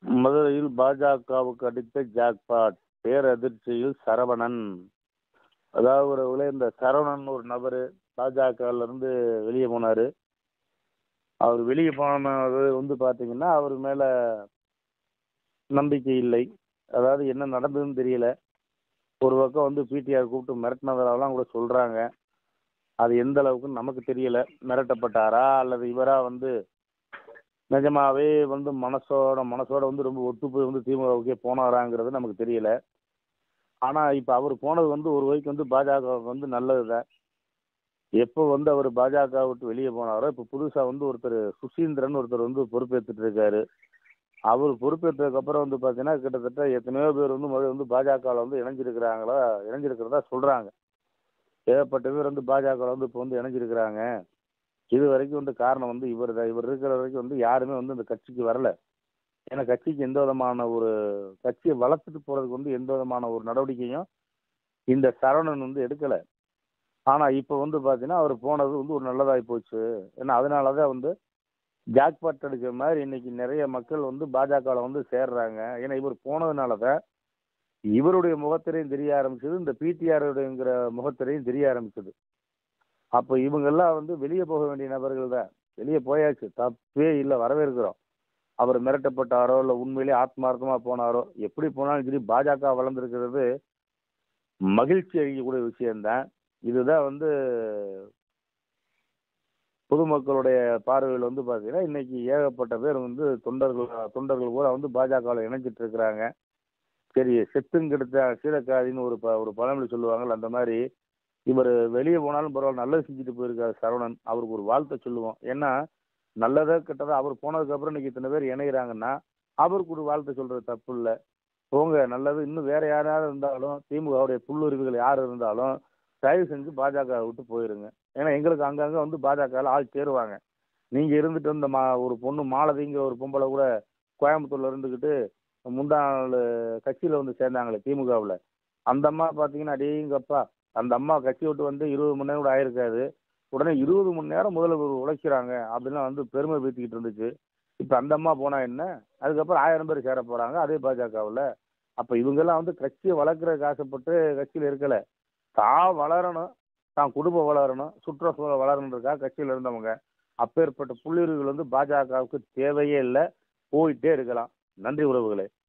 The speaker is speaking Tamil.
மதுரையில் பாஜகவுக்கு அடித்த ஜாக்பாட் பேரதிர்ச்சியில் சரவணன் அதாவது ஒரு இந்த சரவணன் ஒரு நபர் பாஜகல இருந்து வெளியே போனாரு அவர் வெளியே போனது வந்து பாத்தீங்கன்னா அவர் மேல நம்பிக்கை இல்லை அதாவது என்ன நடந்ததுன்னு தெரியல ஒரு பக்கம் வந்து பிடிஆர் கூப்பிட்டு மிரட்டினதெல்லாம் கூட சொல்றாங்க அது எந்த அளவுக்கு நமக்கு தெரியல மிரட்டப்பட்டாரா அல்லது இவரா வந்து நிஜமாவே வந்து மனசோட மனசோட வந்து ரொம்ப ஒத்து போய் வந்து திமுகவுக்கே போனாராங்கிறது நமக்கு தெரியல ஆனா இப்ப அவர் போனது வந்து ஒரு வகைக்கு வந்து பாஜக வந்து நல்லதுதான் எப்போ வந்து அவர் பாஜக விட்டு வெளியே போனாரோ இப்போ புதுசா வந்து ஒருத்தர் சுசீந்திரன் ஒருத்தர் வந்து பொறுப்பேற்றுட்டு இருக்காரு அவர் பொறுப்பேற்றதுக்கு அப்புறம் வந்து பார்த்தீங்கன்னா கிட்டத்தட்ட எத்தனையோ பேர் வந்து முதல்ல வந்து பாஜகவில் வந்து இணைஞ்சிருக்கிறாங்களா இணைஞ்சிருக்கிறதா சொல்றாங்க ஏகப்பட்ட பேர் வந்து பாஜகவில் வந்து இப்போ வந்து இணைஞ்சிருக்கிறாங்க இது வரைக்கும் வந்து காரணம் வந்து இவர் தான் இவர் இருக்கிற வரைக்கும் வந்து யாருமே வந்து இந்த கட்சிக்கு வரல ஏன்னா கட்சிக்கு எந்த விதமான ஒரு கட்சியை வளர்த்துட்டு போறதுக்கு வந்து எந்த விதமான ஒரு நடவடிக்கையும் இந்த சரவணன் வந்து எடுக்கல ஆனா இப்போ வந்து பார்த்தீங்கன்னா அவர் போனது வந்து ஒரு நல்லதாகி போச்சு ஏன்னா அதனால தான் வந்து ஜாக்பாட் அடிக்கிற மாதிரி இன்னைக்கு நிறைய மக்கள் வந்து பாஜகவில் வந்து சேர்றாங்க ஏன்னா இவர் போனதுனால தான் இவருடைய முகத்திரையும் தெரிய ஆரம்பிச்சது இந்த பிடிஆருங்கிற முகத்திரையும் தெரிய ஆரம்பிச்சது அப்போ இவங்கெல்லாம் வந்து வெளியே போக வேண்டிய நபர்கள் தான் வெளியே போயாச்சு தப்பே இல்லை வரவேற்கிறோம் அவர் மிரட்டப்பட்டாரோ இல்லை உண்மையிலேயே ஆத்மார்த்தமா போனாரோ எப்படி போனாலும் சரி பாஜக வளர்ந்துருக்கிறது மகிழ்ச்சி அளிக்கக்கூடிய விஷயம்தான் இதுதான் வந்து பொதுமக்களுடைய பார்வையில் வந்து பார்த்தீங்கன்னா இன்னைக்கு ஏகப்பட்ட பேர் வந்து தொண்டர்கள் தொண்டர்கள் கூட வந்து பாஜகவில் இணைஞ்சிட்டு இருக்கிறாங்க சரி செத்தும் கெடுத்த சீரக்காதின்னு ஒரு ப ஒரு பழமொழி சொல்லுவாங்கல்ல அந்த மாதிரி இவர் வெளியே போனாலும் பரவாயில்ல நல்லது செஞ்சுட்டு போயிருக்காரு சரவணன் அவருக்கு ஒரு வாழ்த்தை சொல்லுவோம் ஏன்னா நல்லதோ கெட்டதோ அவர் போனதுக்கப்புறம் இன்னைக்கு இத்தனை பேர் இணைகிறாங்கன்னா அவருக்கு ஒரு வாழ்த்தை சொல்றது தப்பு இல்லை போங்க நல்லது இன்னும் வேற யாராவது இருந்தாலும் திமுகவுடைய புல்லுரிவுகள் யார் இருந்தாலும் தயவு செஞ்சு பாஜக விட்டு போயிருங்க ஏன்னா எங்களுக்கு அங்கங்கே வந்து பாஜகவில் ஆள் சேருவாங்க நீங்கள் இருந்துட்டு இந்த மா ஒரு பொண்ணு மாலதிங்கிற ஒரு பொம்பளை கூட கோயம்புத்தூர்ல இருந்துக்கிட்டு முந்தா நாள் கட்சியில் வந்து சேர்ந்தாங்களே திமுகவில் அந்த அம்மா பார்த்தீங்கன்னா அடேங்கப்பா அந்த அம்மா கட்சி விட்டு வந்து இருபது மணி நேரம் கூட ஆயிருக்காது உடனே இருபது மணி நேரம் முதல்வர் உழைக்கிறாங்க அப்படின்லாம் வந்து பெருமை பேத்திக்கிட்டு இருந்துச்சு இப்போ அந்த அம்மா போனால் என்ன அதுக்கப்புறம் ஆயிரம் பேர் சேர போகிறாங்க அதே பாஜகவில் அப்போ இவங்கெல்லாம் வந்து கட்சியை வளர்க்குறதுக்கு ஆசைப்பட்டு கட்சியில் இருக்கலை தான் வளரணும் தான் குடும்பம் வளரணும் சுற்றுச்சூழல் வளரணுன்றதுக்காக கட்சியில் இருந்தவங்க அப்பேற்பட்ட புள்ளியர்கள் வந்து பாஜகவுக்கு தேவையே இல்லை போயிட்டே இருக்கலாம் நன்றி உறவுகளே